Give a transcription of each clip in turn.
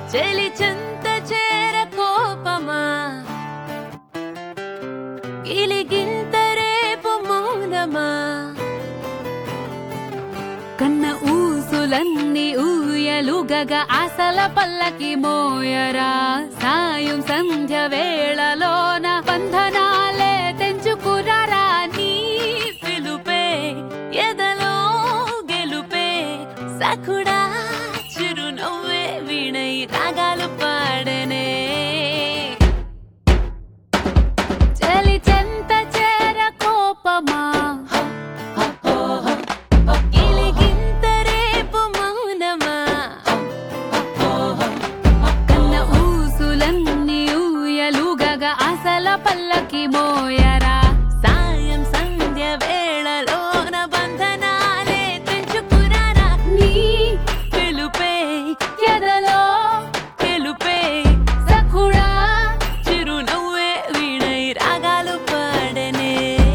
చెలి చెంత చేర కోపమా గిలిగింత రేపు మౌనమా కన్న ఊసులన్నీ ఊయలుగగ ఆశల పల్లకి మోయరా సాయం సంధ్య వేళలోన బంధనాలే తెంచుకురారా నీ పిలుపే ఎదలో గెలుపే సఖుడా చిరునవ్వే వీణై రాగాలు పాడనే చలి చెంత చేర కోపమా గిలిగింత రేపు మౌనమా కన్న ఊసులన్నీ ఊయలుగగ అసల పల్లకి మోయరా సాయం సంధ్య వేళలోన బంధనాలే తెంచుకురారా నీ పిలుపే ఎదలో గెలుపే సఖుడా చిరునవ్వే వీణై రాగాలు పాడనే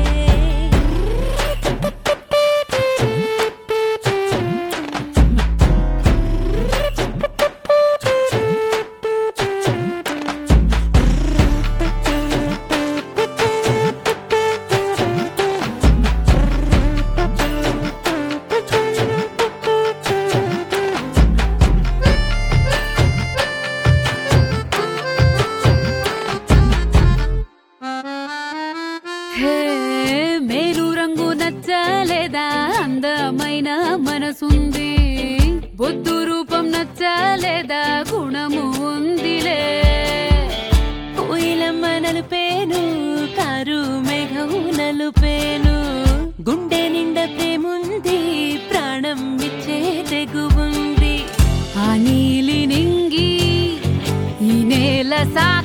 హే మేరు రంగు నచ్చలేదా అందమైన మనసుంది బొద్దు రూపం నచ్చలేదా గుణము ఉందిలే కోయిలమ్మ నలుపేను కారు మేఘం నలుపేను గుండె నిండా ప్రేముంది ప్రాణం ఇచ్చే తెగువుంది ఆ నీలి నింగి ఈ నేల సా